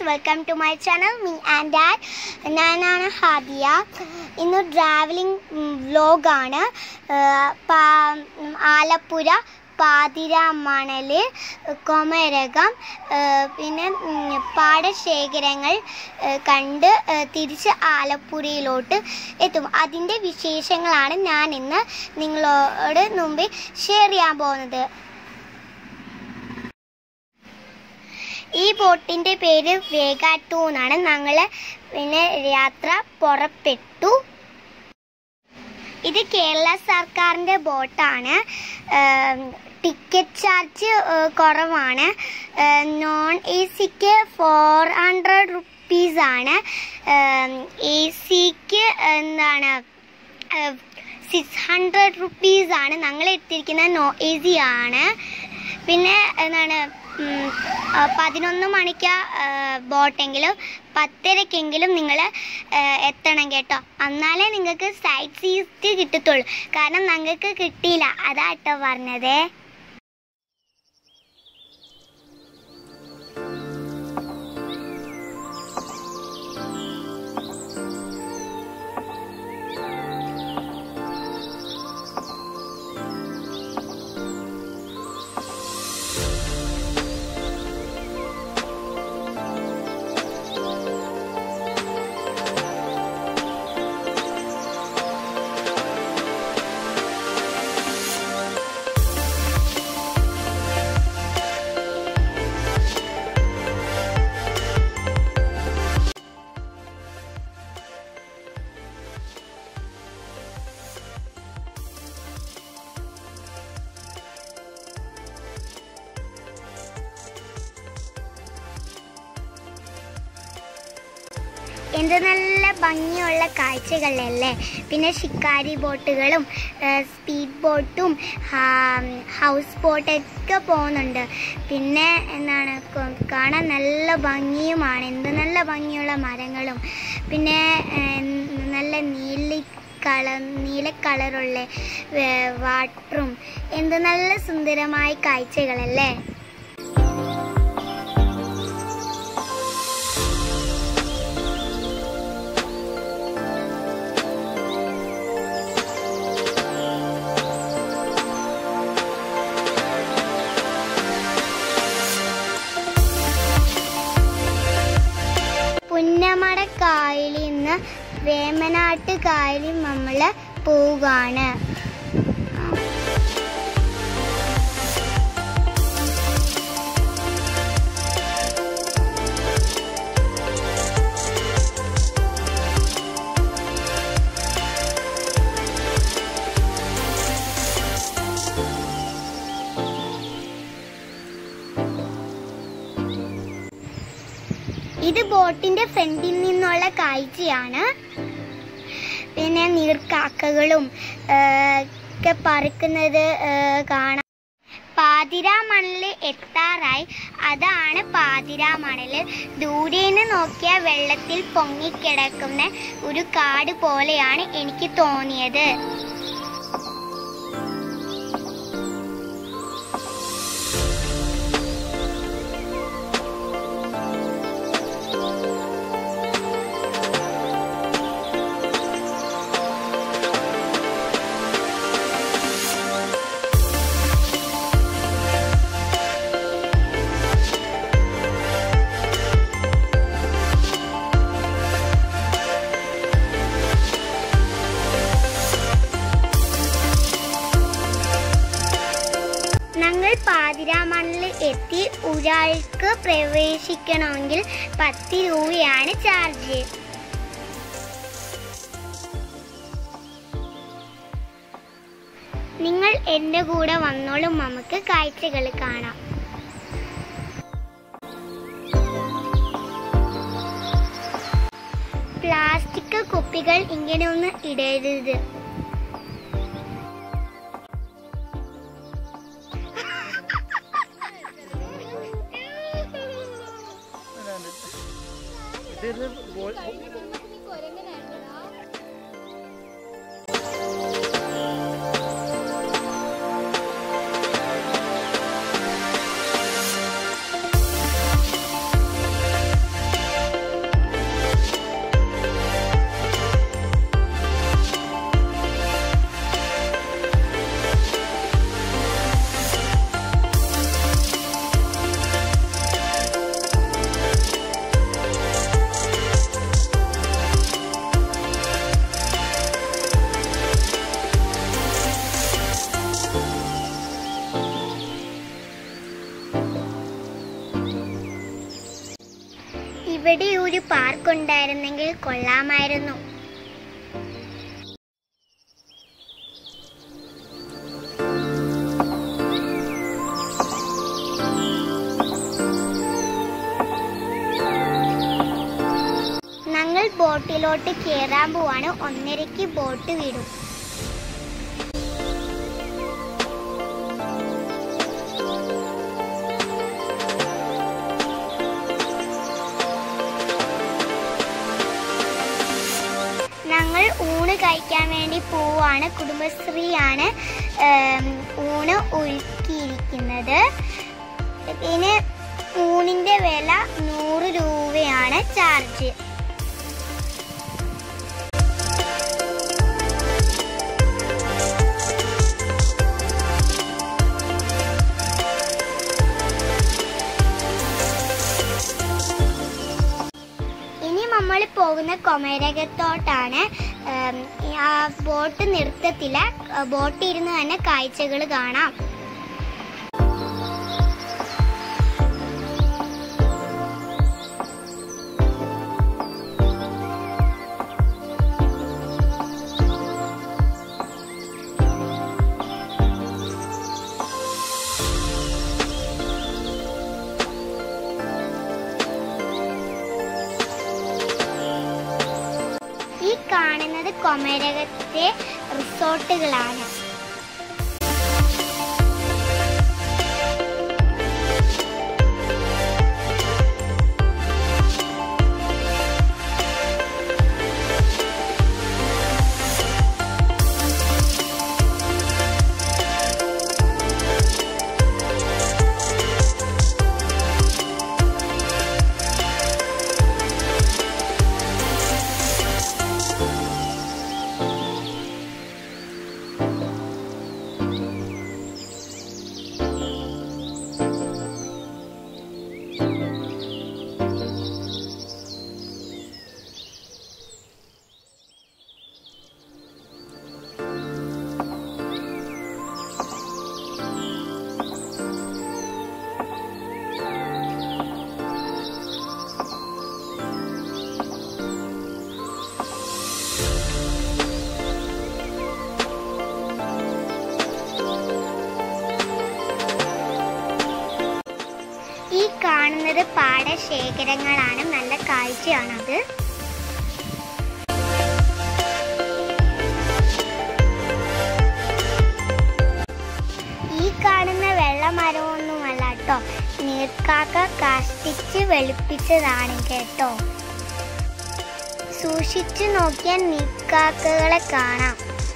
friends welcome to my channel me and dad ഞാനാണ് ഹാദിയ ഇന്ന് travelling വ്ലോഗാണ് ആലപ്പുഴ പാതിരാമണൽ കൊമരകം ഏഹ് പിന്നെ ഉം, പാടശേഖരങ്ങൾ ഏഹ് കണ്ട് ഏഹ് തിരിച്ച് ആലപ്പുഴയിലോട്ട് എത്തും അതിൻ്റെ വിശേഷങ്ങളാണ് ഞാൻ ഇന്ന് നിങ്ങളോട് മുമ്പിൽ ഷെയർ ചെയ്യാൻ പോകുന്നത് ഈ ബോട്ടിന്റെ പേര് വേഗ ടു എന്നാണ് ഞങ്ങൾ പിന്നെ യാത്ര പുറപ്പെട്ടു ഇത് കേരള സർക്കാരിൻ്റെ ബോട്ടാണ് ടിക്കറ്റ് ചാർജ് കുറവാണ് non AC four hundred റുപ്പീസാണ് എ സിക്ക് എന്താണ് സിക്സ് ഹൺഡ്രഡ് റുപ്പീസാണ് ഞങ്ങൾ എടുത്തിരിക്കുന്ന നോ എ സി ആണ് പിന്നെ എന്താണ് ഉം, ആ, പതിനൊന്ന് മണിക്ക് ബോട്ടെങ്കിലും പത്തരക്കെങ്കിലും നിങ്ങൾ എത്തണം കേട്ടോ എന്നാലേ നിങ്ങൾക്ക് സൈറ്റ് സീറ്റ് കിട്ടത്തുള്ളൂ കാരണം ഞങ്ങൾക്ക് കിട്ടിയില്ല അതാ കേട്ടോ പറഞ്ഞത് എന്ത് നല്ല ഭംഗിയുള്ള കാഴ്ചകളല്ലേ പിന്നെ ഷിക്കാരി ബോട്ടുകളും സ്പീഡ് ബോട്ടും ഹൗസ് ബോട്ടൊക്കെ പോകുന്നുണ്ട് പിന്നെ എന്താണ് കൊ- കാണാൻ നല്ല ഭംഗിയുമാണ് എന്ത് നല്ല ഭംഗിയുള്ള മരങ്ങളും പിന്നെ ഏഹ്, നല്ല നീലി കളർ നീല കളറുള്ള വാട്ടറും എന്ത് നല്ല സുന്ദരമായ കാഴ്ചകളല്ലേ പുന്നമട കായലിൽ നിന്ന് വേമനാട്ട് കായലിൽ നമ്മൾ പോവുകയാണ് ഇത് ബോട്ടിന്റെ ഫ്രണ്ടിൽ നിന്നുള്ള കാഴ്ചയാണ് പിന്നെ നീർക്കാക്കകളും ആ, ഒക്കെ പറക്കുന്നത് ആ, കാണാം പാതിരാമണല് എത്താറായി അതാണ് പാതിരാമണല് ദൂരേന്ന് നോക്കിയ വെള്ളത്തിൽ പൊങ്ങിക്കിടക്കുന്ന ഒരു കാട് പോലെയാണ് എനിക്ക് തോന്നിയത് ഞങ്ങൾ പാതിരാമണിൽ എത്തി ഒരാൾക്ക് പ്രവേശിക്കണമെങ്കിൽ പത്ത് രൂപയാണ് ചാർജ് നിങ്ങൾ എൻ്റെ കൂടെ വന്നോളും നമുക്ക് കാഴ്ചകൾ കാണാം പ്ലാസ്റ്റിക് കുപ്പികൾ ഇങ്ങനെയൊന്നും ഇടരുത് ഇത് ബോൾ ആ ഇവിടെ ഒരു പാർക്ക് ഉണ്ടായിരുന്നെങ്കിൽ കൊള്ളാമായിരുന്നു ഞങ്ങൾ ബോട്ടിലോട്ട് കയറാൻ പോവാണ് ഒന്നരയ്ക്ക് ബോട്ട് വിടും ഞങ്ങൾ ഊണ് കഴിക്കാൻ വേണ്ടി പോവാണ് കുടുംബശ്രീയാണ് ഏം, ഊണ് ഒരുക്കിയിരിക്കുന്നത് ഇതിന് ഊണിന്റെ വില നൂറ് രൂപയാണ് ചാർജ് ഇനി നമ്മൾ പോകുന്ന കൊമരകത്തോട്ടാണ് ഏം, ആ ബോട്ട് നിർത്തത്തില്ല ബോട്ട് ഇരുന്ന് തന്നെ കാഴ്ചകൾ കാണാം ഈ കാണുന്നത് കൊമരകത്തെ റിസോർട്ടുകളാണ് ഈ കാണുന്നത് പാടശേഖരങ്ങളാണ് നല്ല കാഴ്ചയാണത് ഈ കാണുന്ന വെള്ളമരമൊന്നുമല്ല കേട്ടോ നീർക്കാക്ക കാഷ്ടിച്ച് വെളുപ്പിച്ചതാണ് കേട്ടോ സൂക്ഷിച്ചു നോക്കിയാൽ നീർക്കാക്കകളെ കാണാം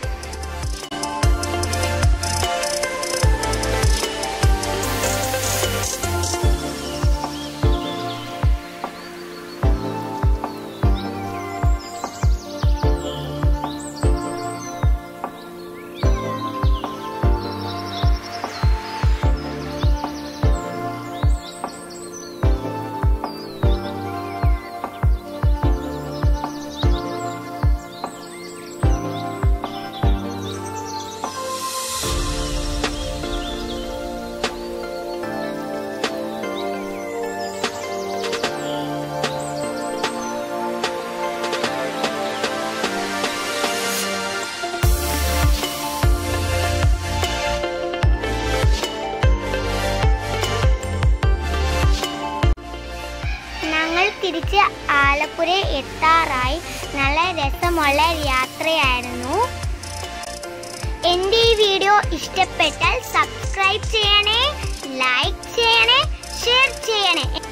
ഞങ്ങൾ തിരിച്ച് ആലപ്പുഴ എത്താറായി നല്ല രസമുള്ള യാത്രയായിരുന്നു എൻ്റെ ഈ വീഡിയോ ഇഷ്ടപ്പെട്ടാൽ സബ്സ്ക്രൈബ് ചെയ്യണേ ലൈക്ക് ചെയ്യണേ ഷെയർ ചെയ്യണേ